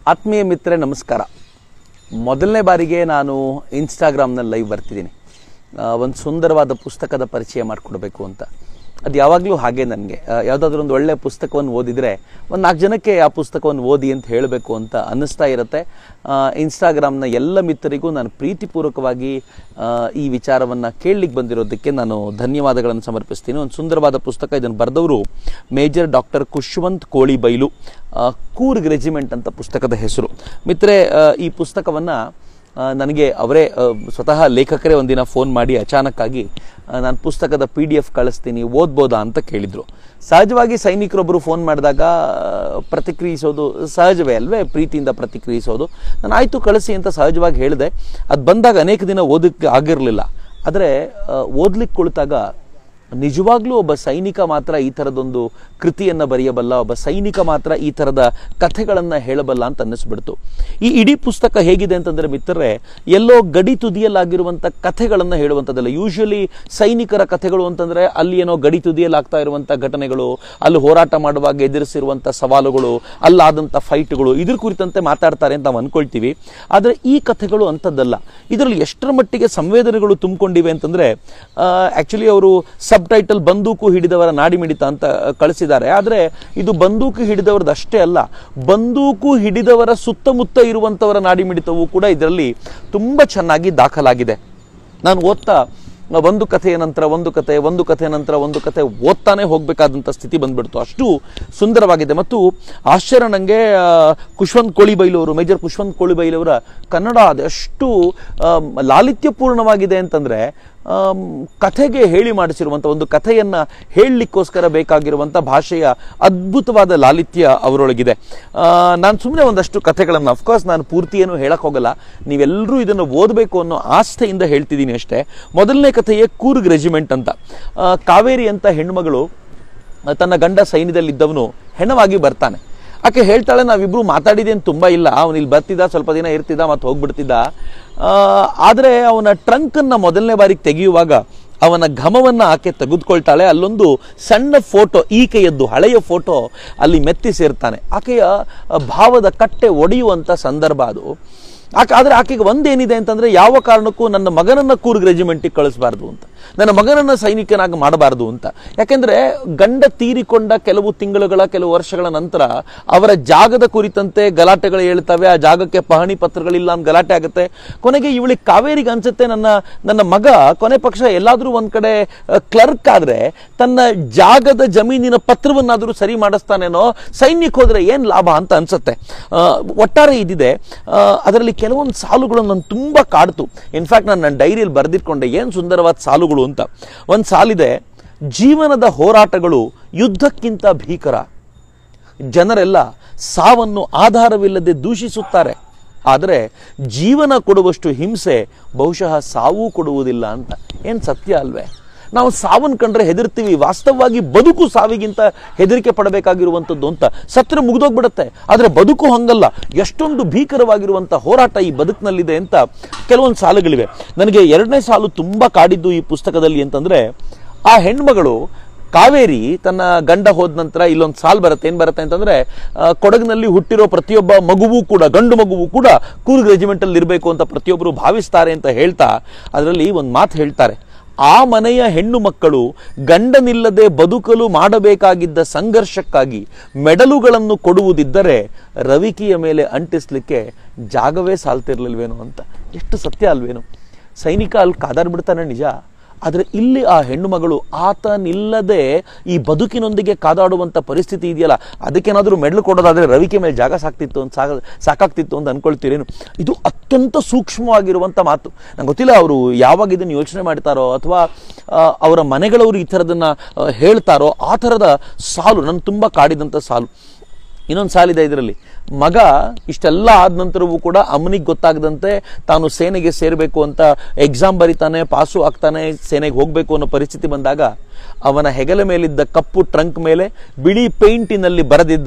ಆತ್ಮೀಯ ಮಿತ್ರರೆ ನಮಸ್ಕಾರ ಮೊದಲನೇ ಬಾರಿಗೆ ನಾನು ಇನ್ಸ್ಟಾಗ್ರಾಮ್ನಲ್ಲಿ ಲೈವ್ ಬರ್ತಿದ್ದೀನಿ ಒಂದು ಸುಂದರವಾದ ಪುಸ್ತಕದ ಪರಿಚಯ ಮಾಡಿಕೊಡ್ಬೇಕು ಅಂತ ಅದು ಯಾವಾಗಲೂ ಹಾಗೆ ನನಗೆ ಯಾವುದಾದ್ರೂ ಒಂದು ಒಳ್ಳೆಯ ಪುಸ್ತಕವನ್ನು ಓದಿದರೆ ಒಂದು ನಾಲ್ಕು ಜನಕ್ಕೆ ಆ ಪುಸ್ತಕವನ್ನು ಓದಿ ಅಂತ ಹೇಳಬೇಕು ಅಂತ ಅನ್ನಿಸ್ತಾ ಇರುತ್ತೆ ಇನ್ಸ್ಟಾಗ್ರಾಮ್ನ ಎಲ್ಲ ಮಿತ್ರರಿಗೂ ನಾನು ಪ್ರೀತಿಪೂರ್ವಕವಾಗಿ ಆ, ಈ ವಿಚಾರವನ್ನು ಕೇಳಲಿಕ್ಕೆ ಬಂದಿರೋದಕ್ಕೆ ನಾನು ಧನ್ಯವಾದಗಳನ್ನು ಸಮರ್ಪಿಸ್ತೀನಿ ಒಂದು ಸುಂದರವಾದ ಪುಸ್ತಕ ಇದನ್ನು ಬರೆದವರು ಮೇಜರ್ ಡಾಕ್ಟರ್ ಖುಷ್ವಂತ್ ಕೋಳಿಬೈಲು ಆ, ಕೂರ್ಗ್ ರೆಜಿಮೆಂಟ್ ಅಂತ ಪುಸ್ತಕದ ಹೆಸರು ಮಿತ್ರೆ ಆ, ಈ ಪುಸ್ತಕವನ್ನು ಆ, ನನಗೆ ಅವರೇ ಆ, ಸ್ವತಃ ಲೇಖಕರೇ ಒಂದಿನ ಫೋನ್ ಮಾಡಿ ಅಚಾನಕ್ಕಾಗಿ ನಾನು ಪುಸ್ತಕದ ಪಿ ಡಿ ಎಫ್ ಕಳಿಸ್ತೀನಿ ಓದ್ಬೋದಾ ಅಂತ ಕೇಳಿದರು ಸಹಜವಾಗಿ ಸೈನಿಕರೊಬ್ಬರು ಫೋನ್ ಮಾಡಿದಾಗ ಆ, ಪ್ರತಿಕ್ರಿಯಿಸೋದು ಸಹಜವೇ ಅಲ್ವೇ ಪ್ರೀತಿಯಿಂದ ಪ್ರತಿಕ್ರಿಯಿಸೋದು ನಾನು ಆಯಿತು ಕಳಿಸಿ ಅಂತ ಸಹಜವಾಗಿ ಹೇಳಿದೆ ಅದು ಬಂದಾಗ ಅನೇಕ ದಿನ ಓದಕ್ಕೆ ಆಗಿರಲಿಲ್ಲ ಆದರೆ ಓದ್ಲಿಕ್ಕೆ ಕುಳಿತಾಗ ನಿಜವಾಗ್ಲೂ ಒಬ್ಬ ಸೈನಿಕ ಮಾತ್ರ ಈ ಥರದೊಂದು ಕೃತಿಯನ್ನು ಬರೆಯಬಲ್ಲ ಒಬ್ಬ ಸೈನಿಕ ಮಾತ್ರ ಈ ಥರದ ಕಥೆಗಳನ್ನು ಹೇಳಬಲ್ಲ ಅಂತ ಅನ್ನಿಸ್ಬಿಡ್ತು ಈ ಇಡೀ ಪುಸ್ತಕ ಹೇಗಿದೆ ಅಂತಂದರೆ ಮಿತ್ರರೇ ಎಲ್ಲೋ ಗಡಿ ತುದಿಯಲ್ಲಾಗಿರುವಂಥ ಕಥೆಗಳನ್ನು ಹೇಳುವಂಥದ್ದಲ್ಲ ಯೂಶಲಿ ಸೈನಿಕರ ಕಥೆಗಳು ಅಂತಂದರೆ ಅಲ್ಲಿ ಏನೋ ಗಡಿ ತುದಿಯಲ್ಲಿ ಆಗ್ತಾ ಇರುವಂಥ ಘಟನೆಗಳು ಅಲ್ಲಿ ಹೋರಾಟ ಮಾಡುವಾಗ ಎದುರಿಸಿರುವಂಥ ಸವಾಲುಗಳು ಅಲ್ಲಾದಂಥ ಫೈಟ್ಗಳು ಇದ್ರ ಕುರಿತಂತೆ ಮಾತಾಡ್ತಾರೆ ಅಂತ ನಾವು ಅನ್ಕೊಳ್ತೀವಿ ಆದರೆ ಈ ಕಥೆಗಳು ಅಂಥದ್ದಲ್ಲ ಇದರಲ್ಲಿ ಎಷ್ಟರ ಮಟ್ಟಿಗೆ ಸಂವೇದನೆಗಳು ತುಂಬಿಕೊಂಡಿವೆ ಅಂತಂದರೆ ಆ್ಯಕ್ಚುಲಿ ಅವರು ಸಬ್ ಟೈಟಲ್ ಬಂದೂಕು ಹಿಡಿದವರ ನಾಡಿಮಿಡಿತ ಅಂತ ಕಳಿಸಿದ್ದಾರೆ ಆದರೆ ಇದು ಬಂದೂಕು ಹಿಡಿದವರದ್ದು ಅಷ್ಟೇ ಅಲ್ಲ ಬಂದೂಕು ಹಿಡಿದವರ ಸುತ್ತಮುತ್ತ ಇರುವಂಥವರ ನಾಡಿಮಿಡಿತವೂ ಕೂಡ ಇದರಲ್ಲಿ ತುಂಬ ಚೆನ್ನಾಗಿ ದಾಖಲಾಗಿದೆ ನಾನು ಓದ್ತಾ ಒಂದು ಕಥೆಯ ನಂತರ ಒಂದು ಕಥೆ ಒಂದು ಕಥೆಯ ನಂತರ ಒಂದು ಕಥೆ ಓದ್ತಾನೆ ಹೋಗಬೇಕಾದಂಥ ಸ್ಥಿತಿ ಬಂದ್ಬಿಡ್ತು ಅಷ್ಟು ಸುಂದರವಾಗಿದೆ ಮತ್ತು ಆಶ್ಚರ್ಯ ನನಗೆ ಕುಶ್ವಂತ್ ಕೋಳಿಬೈಲವರು ಮೇಜರ್ ಕುಶ್ವಂತ್ ಕೋಳಿಬೈಲವರ ಕನ್ನಡ ಅದೆಷ್ಟು ಆಮ್, ಲಾಲಿತ್ಯಪೂರ್ಣವಾಗಿದೆ ಅಂತಂದರೆ ಆಮ್, ಕಥೆಗೆ ಹೇಳಿ ಮಾಡಿಸಿರುವಂಥ ಒಂದು ಕಥೆಯನ್ನು ಹೇಳಲಿಕ್ಕೋಸ್ಕರ ಬೇಕಾಗಿರುವಂಥ ಭಾಷೆಯ ಅದ್ಭುತವಾದ ಲಾಲಿತ್ಯ ಅವರೊಳಗಿದೆ ನಾನು ಸುಮ್ಮನೆ ಒಂದಷ್ಟು ಕಥೆಗಳನ್ನು ಅಫ್ಕೋರ್ಸ್ ನಾನು ಪೂರ್ತಿಯೇನು ಹೇಳಕ್ ಹೋಗಲ್ಲ ನೀವೆಲ್ಲರೂ ಇದನ್ನು ಓದಬೇಕು ಅನ್ನೋ ಆಸ್ಥೆಯಿಂದ ಹೇಳ್ತಿದ್ದೀನಿ ಅಷ್ಟೇ ಮೊದಲನೇ ಕಥೆಯೇ ಕೂರ್ಗ್ ರೆಜಿಮೆಂಟ್ ಅಂತ ಆ, ಕಾವೇರಿ ಅಂತ ಹೆಣ್ಮಗಳು ಆ, ತನ್ನ ಗಂಡ ಸೈನ್ಯದಲ್ಲಿದ್ದವನು ಹೆಣವಾಗಿ ಬರ್ತಾನೆ ಆಕೆ ಹೇಳ್ತಾಳೆ ನಾವಿಬ್ರು ಮಾತಾಡಿದೇನು ತುಂಬ ಇಲ್ಲ ಅವನು ಇಲ್ಲಿ ಬರ್ತಿದ್ದ ಸ್ವಲ್ಪ ದಿನ ಇರ್ತಿದ್ದ ಮತ್ತೆ ಹೋಗ್ಬಿಡ್ತಿದ್ದ ಆ, ಆದರೆ ಅವನ ಟ್ರಂಕನ್ನು ಮೊದಲನೇ ಬಾರಿಗೆ ತೆಗೆಯುವಾಗ ಅವನ ಘಮವನ್ನು ಆಕೆ ತೆಗೆದುಕೊಳ್ತಾಳೆ ಅಲ್ಲೊಂದು ಸಣ್ಣ ಫೋಟೋ ಈಕೆಯದ್ದು ಹಳೆಯ ಫೋಟೋ ಅಲ್ಲಿ ಮೆತ್ತಿ ಸೇರ್ತಾನೆ ಆಕೆಯ ಆ, ಭಾವದ ಕಟ್ಟೆ ಒಡೆಯುವಂಥ ಸಂದರ್ಭ ಅದು ಆಕೆ ಆದರೆ ಆಕೆಗೆ ಒಂದೇನಿದೆ ಅಂತಂದ್ರೆ ಯಾವ ಕಾರಣಕ್ಕೂ ನನ್ನ ಮಗನನ್ನ ಕೂರ್ಗ್ ರೆಜಿಮೆಂಟಿಗೆ ಕಳಿಸಬಾರ್ದು ಅಂತ ನನ್ನ ಮಗನನ್ನ ಸೈನಿಕನಾಗಿ ಮಾಡಬಾರ್ದು ಅಂತ ಯಾಕೆಂದ್ರೆ ಗಂಡ ತೀರಿಕೊಂಡ ಕೆಲವು ತಿಂಗಳುಗಳ ಕೆಲವು ವರ್ಷಗಳ ನಂತರ ಅವರ ಜಾಗದ ಕುರಿತಂತೆ ಗಲಾಟೆಗಳು ಹೇಳ್ತವೆ ಆ ಜಾಗಕ್ಕೆ ಪಹಣಿ ಪತ್ರಗಳಿಲ್ಲ ಅಂತ ಗಲಾಟೆ ಆಗುತ್ತೆ ಕೊನೆಗೆ ಇವಳಿಗೆ ಕಾವೇರಿಗೆ ಅನ್ಸುತ್ತೆ ನನ್ನ ನನ್ನ ಮಗ ಕೊನೆ ಪಕ್ಷ ಎಲ್ಲಾದ್ರೂ ಒಂದ್ ಕಡೆ ಕ್ಲರ್ಕ್ ಆದ್ರೆ ತನ್ನ ಜಾಗದ ಜಮೀನಿನ ಪತ್ರವನ್ನಾದರೂ ಸರಿ ಮಾಡಿಸ್ತಾನೇನೋ ಸೈನ್ಯಕ್ಕೆ ಹೋದ್ರೆ ಏನ್ ಲಾಭ ಅಂತ ಅನ್ಸುತ್ತೆ ಆ, ಒಟ್ಟಾರೆ ಇದಿದೆ ಆ, ಅದರಲ್ಲಿ ಕೆಲವೊಂದು ಸಾಲುಗಳು ನನ್ನ ತುಂಬಾ ಕಾಡ್ತು ಇನ್ಫ್ಯಾಕ್ಟ್ ನಾನು ನನ್ನ ಡೈರಿಯಲ್ಲಿ ಬರೆದಿಟ್ಕೊಂಡೆ ಏನ್ ಸುಂದರವಾದ ಸಾಲುಗಳು ಅಂತ ಒಂದು ಸಾಲಿದೆ ಜೀವನದ ಹೋರಾಟಗಳು ಯುದ್ಧಕ್ಕಿಂತ ಭೀಕರ ಜನರೆಲ್ಲ ಸಾವನ್ನು ಆಧಾರವಿಲ್ಲದೆ ದೂಷಿಸುತ್ತಾರೆ ಆದರೆ ಜೀವನ ಕೊಡುವಷ್ಟು ಹಿಂಸೆ ಬಹುಶಃ ಸಾವು ಕೊಡುವುದಿಲ್ಲ ಅಂತ ಏನು ಸತ್ಯ ಅಲ್ವೇ ನಾವು ಸಾವನ್ನು ಕಂಡ್ರೆ ಹೆದರ್ತೀವಿ ವಾಸ್ತವವಾಗಿ ಬದುಕು ಸಾವಿಗಿಂತ ಹೆದರಿಕೆ ಪಡಬೇಕಾಗಿರುವಂಥದ್ದು ಅಂತ ಸತ್ರ ಮುಗಿದೋಗ್ಬಿಡುತ್ತೆ ಆದರೆ ಬದುಕು ಹಂಗಲ್ಲ ಎಷ್ಟೊಂದು ಭೀಕರವಾಗಿರುವಂಥ ಹೋರಾಟ ಈ ಬದುಕಿನಲ್ಲಿದೆ ಅಂತ ಕೆಲವೊಂದು ಸಾಲುಗಳಿವೆ ನನಗೆ ಎರಡನೇ ಸಾಲು ತುಂಬ ಕಾಡಿದ್ದು ಈ ಪುಸ್ತಕದಲ್ಲಿ ಅಂತಂದ್ರೆ ಆ ಹೆಣ್ಮಗಳು ಕಾವೇರಿ ತನ್ನ ಗಂಡ ಹೋದ ನಂತರ ಇಲ್ಲೊಂದು ಸಾಲ್ ಬರುತ್ತೆ ಏನ್ ಬರುತ್ತೆ ಅಂತಂದ್ರೆ ಆ, ಕೊಡಗಿನಲ್ಲಿ ಹುಟ್ಟಿರೋ ಪ್ರತಿಯೊಬ್ಬ ಮಗುವೂ ಕೂಡ ಗಂಡು ಮಗುವೂ ಕೂಡ ಕೂರ್ಗ್ ರೆಜಿಮೆಂಟ್ ಅಲ್ಲಿ ಇರಬೇಕು ಅಂತ ಪ್ರತಿಯೊಬ್ಬರು ಭಾವಿಸ್ತಾರೆ ಅಂತ ಹೇಳ್ತಾ ಅದರಲ್ಲಿ ಒಂದು ಮಾತು ಹೇಳ್ತಾರೆ ಆ ಮನೆಯ ಹೆಣ್ಣು ಮಕ್ಕಳು ಗಂಡನಿಲ್ಲದೆ ಬದುಕಲು ಮಾಡಬೇಕಾಗಿದ್ದ ಸಂಘರ್ಷಕ್ಕಾಗಿ ಮೆಡಲುಗಳನ್ನು ಕೊಡುವುದಿದ್ದರೆ ರವಿಕಿಯ ಮೇಲೆ ಅಂಟಿಸ್ಲಿಕ್ಕೆ ಜಾಗವೇ ಸಾಲ್ತಿರ್ಲಿಲ್ವೇನೋ ಅಂತ ಎಷ್ಟು ಸತ್ಯ ಅಲ್ವೇನು ಸೈನಿಕ ಅಲ್ಲಿ ಕಾದಾಡ್ಬಿಡ್ತಾನೆ ನಿಜ ಆದರೆ ಇಲ್ಲಿ ಆ ಹೆಣ್ಣು ಮಗಳು ಆತನಿಲ್ಲದೆ ಈ ಬದುಕಿನೊಂದಿಗೆ ಕಾದಾಡುವಂಥ ಪರಿಸ್ಥಿತಿ ಇದೆಯಲ್ಲ ಅದಕ್ಕೇನಾದರೂ ಮೆಡಲ್ ಕೊಡೋದಾದ್ರೆ ರವಿಕೆ ಮೇಲೆ ಜಾಗ ಸಾಕ್ತಿತ್ತು ಅಂತ ಸಾಕ ಸಾಕಾಗ್ತಿತ್ತು ಅಂತ ಅನ್ಕೊಳ್ತೀರೇನು ಇದು ಅತ್ಯಂತ ಸೂಕ್ಷ್ಮವಾಗಿರುವಂಥ ಮಾತು ನಂಗೆ ಗೊತ್ತಿಲ್ಲ ಅವರು ಯಾವಾಗ ಇದನ್ನು ಯೋಚನೆ ಮಾಡ್ತಾರೋ ಅಥವಾ ಆ, ಅವರ ಮನೆಗಳವರು ಈ ಥರದನ್ನ ಆ, ಹೇಳ್ತಾರೋ ಆ ಥರದ ಸಾಲು ನನ್ನ ತುಂಬ ಕಾಡಿದಂಥ ಸಾಲು ಇನ್ನೊಂದು ಸಾಲಿದೆ ಇದರಲ್ಲಿ ಮಗ ಇಷ್ಟೆಲ್ಲ ಆದ ನಂತರವೂ ಕೂಡ ಅಮ್ಮನಿಗೆ ಗೊತ್ತಾಗದಂತೆ ತಾನು ಸೇನೆಗೆ ಸೇರಬೇಕು ಅಂತ ಎಕ್ಸಾಮ್ ಬರಿತಾನೆ ಪಾಸು ಆಗ್ತಾನೆ ಸೇನೆಗೆ ಹೋಗಬೇಕು ಅನ್ನೋ ಪರಿಸ್ಥಿತಿ ಬಂದಾಗ ಅವನ ಹೆಗಲ ಮೇಲಿದ್ದ ಕಪ್ಪು ಟ್ರಂಕ್ ಮೇಲೆ ಬಿಳಿ ಪೇಂಟಿನಲ್ಲಿ ಬರೆದಿದ್ದ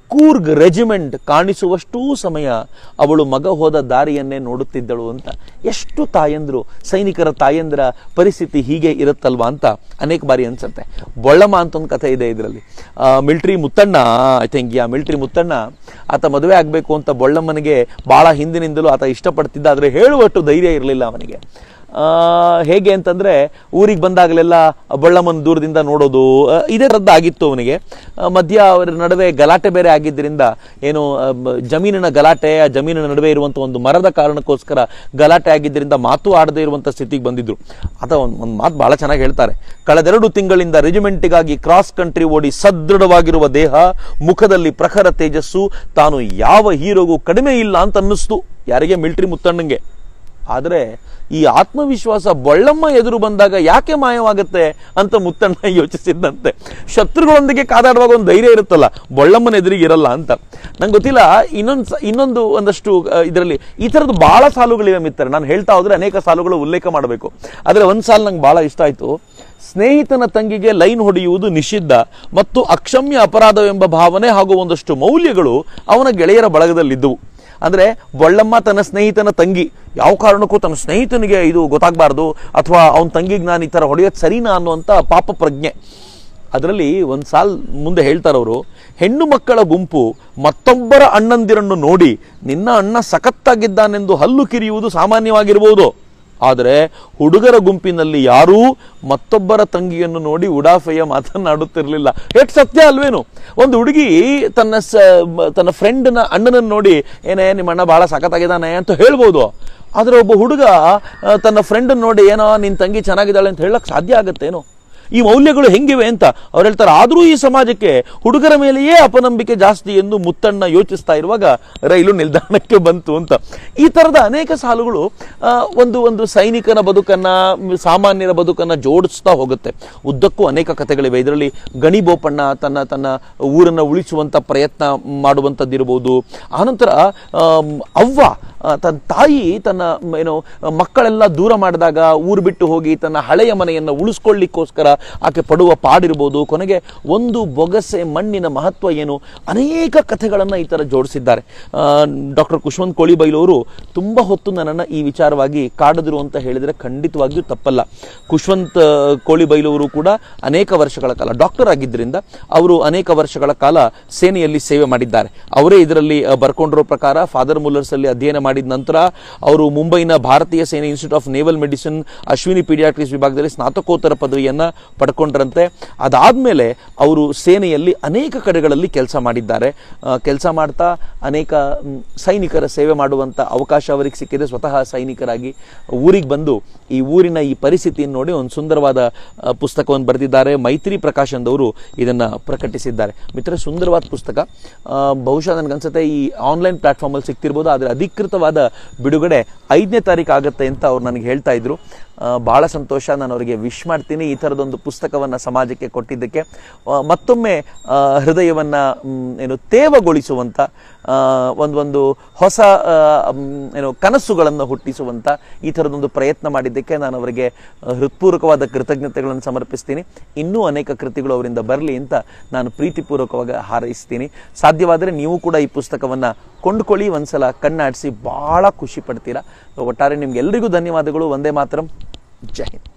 ಕೂರ್ಗ್ ರೆಜಿಮೆಂಟ್ ಕಾಣಿಸುವಷ್ಟೂ ಸಮಯ ಅವಳು ಮಗ ಹೋದ ದಾರಿಯನ್ನೇ ನೋಡುತ್ತಿದ್ದಳು ಅಂತ ಎಷ್ಟು ತಾಯಂದ್ರು ಸೈನಿಕರ ತಾಯಂದ್ರ ಪರಿಸ್ಥಿತಿ ಹೀಗೆ ಇರುತ್ತಲ್ವಾ ಅಂತ ಅನೇಕ ಬಾರಿ ಅನ್ಸುತ್ತೆ ಬೊಳ್ಳಮ್ಮ ಅಂತ ಒಂದು ಕಥೆ ಇದೆ ಇದರಲ್ಲಿ military Muthanna I think yeah military Muthanna ಆತ ಮದುವೆ ಆಗಬೇಕು ಅಂತ ಬೊಳ್ಳಮ್ಮನಿಗೆ ಬಹಳ ಹಿಂದಿನಿಂದಲೂ ಆತ ಇಷ್ಟಪಡ್ತಿದ್ದ ಆದರೆ ಹೇಳುವಷ್ಟು ಧೈರ್ಯ ಇರಲಿಲ್ಲ ಅವನಿಗೆ ಆ, ಹೇಗೆ ಅಂತಂದ್ರೆ ಊರಿಗೆ ಬಂದಾಗಲೆಲ್ಲ ಬೊಳ್ಳಮ್ಮನ ದೂರದಿಂದ ನೋಡೋದು ಆ, ಇದೇ ಥರದ್ದು ಆಗಿತ್ತು ಅವನಿಗೆ ಆ, ಮಧ್ಯ ಅವರ ನಡುವೆ ಗಲಾಟೆ ಬೇರೆ ಆಗಿದ್ದರಿಂದ ಏನು ಆ, ಮ- ಜಮೀನಿನ ಗಲಾಟೆ ಆ ಜಮೀನಿನ ನಡುವೆ ಇರುವಂಥ ಒಂದು ಮರದ ಕಾರಣಕ್ಕೋಸ್ಕರ ಗಲಾಟೆ ಆಗಿದ್ದರಿಂದ ಮಾತು ಆಡದೇ ಇರುವಂಥ ಸ್ಥಿತಿಗೆ ಬಂದಿದ್ರು ಅದ ಒಂದು ಒಂದು ಮಾತು ಬಹಳ ಚೆನ್ನಾಗಿ ಹೇಳ್ತಾರೆ ಕಳೆದೆರಡು ತಿಂಗಳಿಂದ ರೆಜಿಮೆಂಟಿಗಾಗಿ ಕ್ರಾಸ್ ಕಂಟ್ರಿ ಓಡಿ ಸದೃಢವಾಗಿರುವ ದೇಹ ಮುಖದಲ್ಲಿ ಪ್ರಖರ ತೇಜಸ್ಸು ತಾನು ಯಾವ ಹೀರೋಗೂ ಕಡಿಮೆ ಇಲ್ಲ ಅಂತ ಅನ್ನಿಸ್ತು ಯಾರಿಗೆ ಮಿಲ್ಟ್ರಿ ಮುತ್ತಣ್ಣಂಗೆ ಆದರೆ ಈ ಆತ್ಮವಿಶ್ವಾಸ ಬೊಳ್ಳಮ್ಮ ಎದುರು ಬಂದಾಗ ಯಾಕೆ ಮಾಯವಾಗುತ್ತೆ ಅಂತ ಮುತ್ತಣ್ಣ ಯೋಚಿಸಿದ್ದಂತೆ ಶತ್ರುಗಳೊಂದಿಗೆ ಕಾದಾಡುವಾಗ ಒಂದು ಧೈರ್ಯ ಇರುತ್ತಲ್ಲ ಬೊಳ್ಳಮ್ಮನ ಎದುರಿಗೆ ಇರಲ್ಲ ಅಂತ ನಂಗೆ ಗೊತ್ತಿಲ್ಲ ಇನ್ನೊಂದು ಸ- ಇನ್ನೊಂದು ಒಂದಷ್ಟು ಇದರಲ್ಲಿ ಈ ಥರದ್ದು ಬಹಳ ಸಾಲುಗಳಿವೆ ಮಿತ್ರ ನಾನು ಹೇಳ್ತಾ ಹೋದ್ರೆ ಅನೇಕ ಸಾಲುಗಳು ಉಲ್ಲೇಖ ಮಾಡಬೇಕು ಆದರೆ ಒಂದು ಸಾಲು ನಂಗೆ ಬಹಳ ಇಷ್ಟ ಆಯ್ತು ಸ್ನೇಹಿತನ ತಂಗಿಗೆ ಲೈನ್ ಹೊಡೆಯುವುದು ನಿಷಿದ್ಧ ಮತ್ತು ಅಕ್ಷಮ್ಯ ಅಪರಾಧವೆಂಬ ಭಾವನೆ ಹಾಗೂ ಒಂದಷ್ಟು ಮೌಲ್ಯಗಳು ಅವನ ಗೆಳೆಯರ ಬಳಗದಲ್ಲಿದ್ದವು ಅಂದ್ರೆ ಬೊಳ್ಳಮ್ಮ ತನ್ನ ಸ್ನೇಹಿತನ ತಂಗಿ ಯಾವ ಕಾರಣಕ್ಕೂ ತನ್ನ ಸ್ನೇಹಿತನಿಗೆ ಇದು ಗೊತ್ತಾಗಬಾರ್ದು ಅಥವಾ ಅವನ ತಂಗಿಗೆ ನಾನು ಈ ಥರ ಹೊಡೆಯೋದು ಸರಿನಾ ಅನ್ನುವಂಥ ಪಾಪ ಪ್ರಜ್ಞೆ ಅದರಲ್ಲಿ ಒಂದು ಸಾಲ್ ಮುಂದೆ ಹೇಳ್ತಾರವರು ಹೆಣ್ಣು ಮಕ್ಕಳ ಗುಂಪು ಮತ್ತೊಬ್ಬರ ಅಣ್ಣಂದಿರನ್ನು ನೋಡಿ ನಿನ್ನ ಅಣ್ಣ ಸಖತ್ತಾಗಿದ್ದಾನೆಂದು ಹಲ್ಲು ಕಿರಿಯುವುದು ಸಾಮಾನ್ಯವಾಗಿರಬಹುದು ಆದರೆ ಹುಡುಗರ ಗುಂಪಿನಲ್ಲಿ ಯಾರೂ ಮತ್ತೊಬ್ಬರ ತಂಗಿಯನ್ನು ನೋಡಿ ಉಡಾಫೆಯ ಮಾತನಾಡುತ್ತಿರಲಿಲ್ಲ ಎಷ್ಟು ಸತ್ಯ ಅಲ್ವೇನು ಒಂದು ಹುಡುಗಿ ತನ್ನ ಸ ಮ- ತನ್ನ ಫ್ರೆಂಡ್ನ ಅಣ್ಣನನ್ನು ನೋಡಿ ಏನೇ ನಿಮ್ಮ ಅಣ್ಣ ಬಹಳ ಸಖತ್ತಾಗಿದ್ದಾನೆ ಅಂತ ಹೇಳ್ಬೋದು ಆದರೆ ಒಬ್ಬ ಹುಡುಗ ಆ, ತನ್ನ ಫ್ರೆಂಡನ್ನು ನೋಡಿ ಏನೋ ನಿನ್ನ ತಂಗಿ ಚೆನ್ನಾಗಿದ್ದಾಳೆ ಅಂತ ಹೇಳಕ್ ಸಾಧ್ಯ ಆಗುತ್ತೇನೋ ಈ ಮೌಲ್ಯಗಳು ಹೆಂಗಿವೆ ಅಂತ ಅವ್ರು ಹೇಳ್ತಾರೆ ಆದರೂ ಈ ಸಮಾಜಕ್ಕೆ ಹುಡುಗರ ಮೇಲೆಯೇ ಅಪನಂಬಿಕೆ ಜಾಸ್ತಿ ಎಂದು ಮುತ್ತಣ್ಣ ಯೋಚಿಸ್ತಾ ಇರುವಾಗ ರೈಲು ನಿಲ್ದಾಣಕ್ಕೆ ಬಂತು ಅಂತ ಈ ತರದ ಅನೇಕ ಸಾಲುಗಳು ಆ, ಒಂದು ಒಂದು ಸೈನಿಕನ ಬದುಕನ್ನ ಮ್, ಸಾಮಾನ್ಯರ ಬದುಕನ್ನ ಜೋಡಿಸ್ತಾ ಹೋಗುತ್ತೆ ಉದ್ದಕ್ಕೂ ಅನೇಕ ಕಥೆಗಳಿವೆ ಇದರಲ್ಲಿ ಗಣಿ ಬೋಪಣ್ಣ ತನ್ನ ತನ್ನ ಊರನ್ನ ಉಳಿಸುವಂತ ಪ್ರಯತ್ನ ಮಾಡುವಂಥದ್ದಿರ್ಬೋದು ಆನಂತರ ಆಮ್, ಅವ್ವ ಆ, ತನ್ನ ತಾಯಿ ತನ್ನ ಮ್, ಏನು ಮಕ್ಕಳೆಲ್ಲ ದೂರ ಮಾಡಿದಾಗ ಊರು ಬಿಟ್ಟು ಹೋಗಿ ತನ್ನ ಹಳೆಯ ಮನೆಯನ್ನು ಉಳಿಸ್ಕೊಳ್ಳಿಕ್ಕೋಸ್ಕರ ಆಕೆ ಪಡುವ ಪಾಡಿರ್ಬೋದು ಕೊನೆಗೆ ಒಂದು ಬೊಗಸೆ ಮಣ್ಣಿನ ಮಹತ್ವ ಏನು ಅನೇಕ ಕಥೆಗಳನ್ನು ಈ ಥರ ಜೋಡಿಸಿದ್ದಾರೆ ಡಾಕ್ಟರ್ ಕುಶ್ವಂತ್ ಕೋಳಿಬೈಲವರು ತುಂಬ ಹೊತ್ತು ನನ್ನನ್ನು ಈ ವಿಚಾರವಾಗಿ ಕಾಡಿದ್ರು ಅಂತ ಹೇಳಿದರೆ ಖಂಡಿತವಾಗಿಯೂ ತಪ್ಪಲ್ಲ ಕುಶ್ವಂತ್ ಆ, ಕೋಳಿಬೈಲವರು ಕೂಡ ಅನೇಕ ವರ್ಷಗಳ ಕಾಲ ಡಾಕ್ಟರ್ ಆಗಿದ್ದರಿಂದ ಅವರು ಅನೇಕ ವರ್ಷಗಳ ಕಾಲ ಸೇನೆಯಲ್ಲಿ ಸೇವೆ ಮಾಡಿದ್ದಾರೆ ಅವರೇ ಇದರಲ್ಲಿ ಆ, ಬರ್ಕೊಂಡಿರೋ ಪ್ರಕಾರ ಫಾದರ್ ಮುಲ್ಲರ್ಸ್ ಅಲ್ಲಿ ಅಧ್ಯಯನ ಮಾಡಿದ ನಂತರ ಅವರು ಮುಂಬೈನ ಭಾರತೀಯ ಸೇನೆ institute of naval medicine Ashwini paediatrics ವಿಭಾಗದಲ್ಲಿ ಸ್ನಾತಕೋತ್ತರ ಪದವಿಯನ್ನ ಪಡ್ಕೊಂಡ್ರಂತೆ ಅದಾದ್ಮೇಲೆ ಅವರು ಸೇನೆಯಲ್ಲಿ ಅನೇಕ ಕಡೆಗಳಲ್ಲಿ ಕೆಲಸ ಮಾಡಿದ್ದಾರೆ ಕೆಲಸ ಮಾಡ್ತಾ ಅನೇಕ ಮ್, ಸೈನಿಕರ ಸೇವೆ ಮಾಡುವಂತ ಅವಕಾಶ ಅವರಿಗೆ ಸಿಕ್ಕಿದೆ ಸ್ವತಃ ಸೈನಿಕರಾಗಿ ಊರಿಗೆ ಬಂದು ಈ ಊರಿನ ಈ ಪರಿಸ್ಥಿತಿಯನ್ನು ನೋಡಿ ಒಂದು ಸುಂದರವಾದ ಆ, ಪುಸ್ತಕವನ್ನು ಬರೆದಿದ್ದಾರೆ ಮೈತ್ರಿ ಪ್ರಕಾಶ್ ಅಂದವರು ಇದನ್ನ ಪ್ರಕಟಿಸಿದ್ದಾರೆ ಮಿತ್ರ ಸುಂದರವಾದ ಪುಸ್ತಕ ಆ, ಬಹುಶಃ ನನಗನ್ಸುತ್ತೆ ಈ ಆನ್ಲೈನ್ ಪ್ಲಾಟ್ಫಾರ್ಮಲ್ಲಿ ಸಿಗ್ತಿರ್ಬೋದು ಆದರೆ ಅಧಿಕೃತವಾದ ಬಿಡುಗಡೆ ಐದನೇ ತಾರೀಕು ಆಗುತ್ತೆ ಅಂತ ಅವ್ರು ನನಗೆ ಹೇಳ್ತಾ ಇದ್ರು ಆ, ಬಹಳ ಸಂತೋಷ ನಾನು ಅವರಿಗೆ ವಿಶ್ ಮಾಡ್ತೀನಿ ಈ ಥರದೊಂದು ಪುಸ್ತಕವನ್ನು ಸಮಾಜಕ್ಕೆ ಕೊಟ್ಟಿದ್ದಕ್ಕೆ ಆ, ಮತ್ತೊಮ್ಮೆ ಆ, ಹೃದಯವನ್ನ ಮ್, ಏನು ತೇವಗೊಳಿಸುವಂತ ಆ, ಒಂದು ಒಂದು ಹೊಸ ಆ, ಮ್, ಏನು ಕನಸುಗಳನ್ನು ಹುಟ್ಟಿಸುವಂತ ಈ ಥರದೊಂದು ಪ್ರಯತ್ನ ಮಾಡಿದ್ದಕ್ಕೆ ನಾನು ಅವರಿಗೆ ಆ, ಹೃತ್ಪೂರ್ವಕವಾದ ಕೃತಜ್ಞತೆಗಳನ್ನು ಸಮರ್ಪಿಸ್ತೀನಿ ಇನ್ನೂ ಅನೇಕ ಕೃತಿಗಳು ಅವರಿಂದ ಬರಲಿ ಅಂತ ನಾನು ಪ್ರೀತಿಪೂರ್ವಕವಾಗಿ ಹಾರೈಸ್ತೀನಿ ಸಾಧ್ಯವಾದರೆ ನೀವು ಕೂಡ ಈ ಪುಸ್ತಕವನ್ನ ಕೊಂಡುಕೊಳ್ಳಿ ಒಂದ್ಸಲ ಕಣ್ಣಾಡಿಸಿ ಬಹಳ ಖುಷಿ ಪಡ್ತೀರಾ ಒಟ್ಟಾರೆ ನಿಮ್ಗೆಲ್ಲರಿಗೂ ಧನ್ಯವಾದಗಳು ಒಂದೇ ಮಾತರಂ ಜೈ ಹಿಂದ್